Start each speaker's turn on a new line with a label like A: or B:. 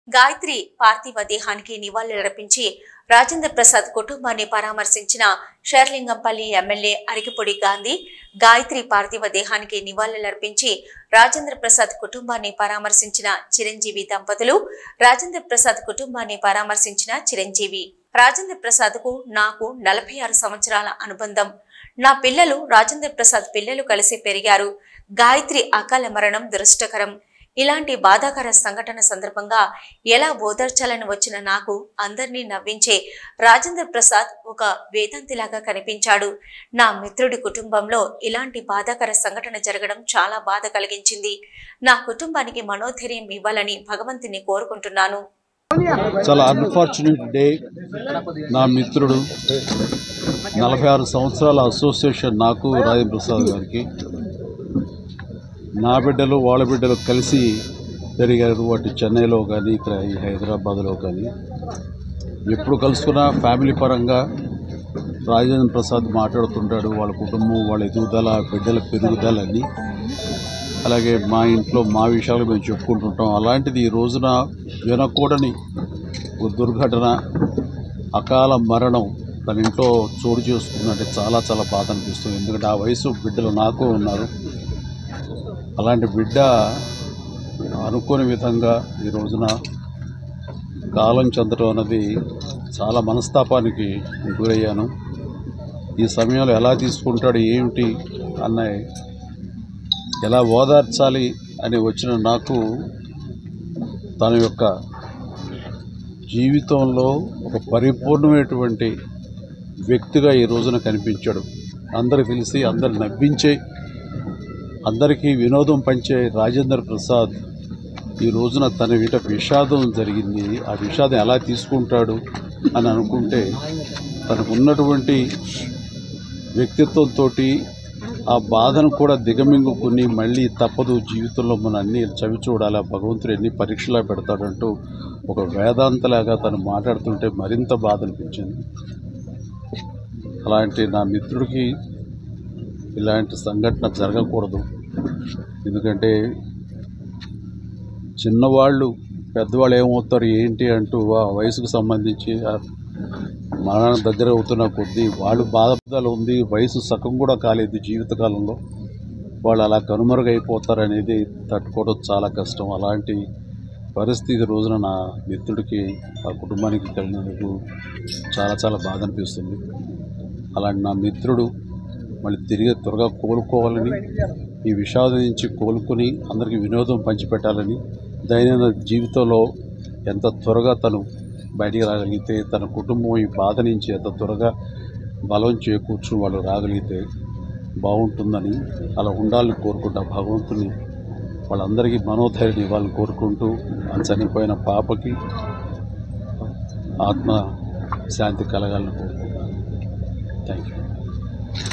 A: గాయత్రి పార్థివ దేహానికి నివాళులర్పించి రాజేంద్ర ప్రసాద్ కుటుంబాన్ని పరామర్శించిన షేర్లింగంపల్లి ఎమ్మెల్యే అరికిపొడి గాంధీ గాయత్రి పార్థివ దేహానికి నివాళులర్పించి రాజేంద్ర ప్రసాద్ కుటుంబాన్ని పరామర్శించిన చిరంజీవి దంపతులు రాజేంద్ర ప్రసాద్ కుటుంబాన్ని పరామర్శించిన చిరంజీవి రాజేంద్ర ప్రసాద్ కు నాకు నలభై ఆరు సంవత్సరాల అనుబంధం నా పిల్లలు రాజేంద్ర ప్రసాద్ పిల్లలు కలిసి పెరిగారు గాయత్రి అకాల మరణం దురష్టకరం ఇలాంటి బాధాకర సంఘటన సందర్భంగా ఎలా ఓదార్చాలని వచ్చిన నాకు అందరినీ నవ్వించే రాజేంద్ర ప్రసాద్ ఒక వేదాంతిలాగా కనిపించాడు నా మిత్రుడి కుటుంబంలో ఇలాంటి బాధాకర సంఘటన జరగడం చాలా బాధ కలిగించింది నా కుటుంబానికి మనోధైర్యం ఇవ్వాలని భగవంతుని కోరుకుంటున్నాను
B: చాలా అన్ఫార్చునేట్ డే నా మిత్రుడు నలభై ఆరు సంవత్సరాల అసోసియేషన్ నాకు రాజేంద్ర ప్రసాద్ గారికి నా బిడ్డలు వాళ్ళ బిడ్డలు కలిసి పెరిగారు అటు చెన్నైలో కానీ ఇక్కడ ఈ హైదరాబాద్లో కానీ ఎప్పుడు కలుసుకున్నా ఫ్యామిలీ పరంగా రాజేంద్ర ప్రసాద్ మాట్లాడుతుంటాడు వాళ్ళ కుటుంబం వాళ్ళ ఎదుగుదల బిడ్డల పెరుగుదల అని అలాగే మా ఇంట్లో మా విషయాలు మేము చెప్పుకుంటుంటాం అలాంటిది ఈ రోజున వినకూడని ఒక దుర్ఘటన అకాల మరణం తన ఇంట్లో చోటు చేసుకుందంటే చాలా చాలా బాధ అనిపిస్తుంది ఎందుకంటే ఆ వయసు బిడ్డలు నాకు ఉన్నారు అలాంటి బిడ్డ అనుకోని విధంగా ఈ రోజున కాలం చెందడం అన్నది చాలా మనస్తాపానికి గురయ్యాను ఈ సమయంలో ఎలా తీసుకుంటాడు ఏమిటి అన్న ఎలా ఓదార్చాలి అని వచ్చిన నాకు తన యొక్క జీవితంలో ఒక పరిపూర్ణమైనటువంటి వ్యక్తిగా ఈ రోజున కనిపించాడు అందరికి తెలిసి అందరు నవ్వించే అందరికీ వినోదం పంచే రాజేంద్ర ప్రసాద్ ఈ రోజున తన వీట విషాదం జరిగింది ఆ విషాదం ఎలా తీసుకుంటాడు అని అనుకుంటే తనకు ఉన్నటువంటి వ్యక్తిత్వంతో ఆ బాధను కూడా దిగమింగుకుని మళ్ళీ తప్పదు జీవితంలో మన అన్ని చవి చూడాలి ఆ భగవంతుడు ఎన్ని పరీక్షలా పెడతాడంటూ ఒక వేదాంతలాగా తను మాట్లాడుతుంటే మరింత బాధ అనిపించింది అలాంటి నా మిత్రుడికి ఇలాంటి సంఘటన జరగకూడదు ఎందుకంటే చిన్నవాళ్ళు పెద్దవాళ్ళు ఏమవుతారు ఏంటి అంటూ ఆ వయసుకు సంబంధించి ఆ మరణం దగ్గర అవుతున్న కొద్దీ వాళ్ళు బాధలు ఉంది వయసు సగం కూడా కాలేదు జీవితకాలంలో వాళ్ళు అలా కనుమరుగైపోతారనేది తట్టుకోవడం చాలా కష్టం అలాంటి పరిస్థితి రోజున నా మిత్రుడికి ఆ కుటుంబానికి కలిగినందుకు చాలా చాలా బాధ అనిపిస్తుంది అలాంటి నా మిత్రుడు మళ్ళీ తిరిగి త్వరగా కోలుకోవాలని ఈ విషాదం నుంచి కోలుకొని అందరికీ వినోదం పంచిపెట్టాలని దైనందిన జీవితంలో ఎంత త్వరగా తను బయటికి రాగలిగితే తన కుటుంబం ఈ బాధ నుంచి ఎంత త్వరగా బలం చేకూర్చుని వాళ్ళు రాగలిగితే బాగుంటుందని అలా ఉండాలని కోరుకుంటా భగవంతుని వాళ్ళందరికీ మనోధైర్యం ఇవ్వాలని కోరుకుంటూ ఆ చనిపోయిన పాపకి ఆత్మ శాంతి కలగాలని కోరుకుంటాను థ్యాంక్ యూ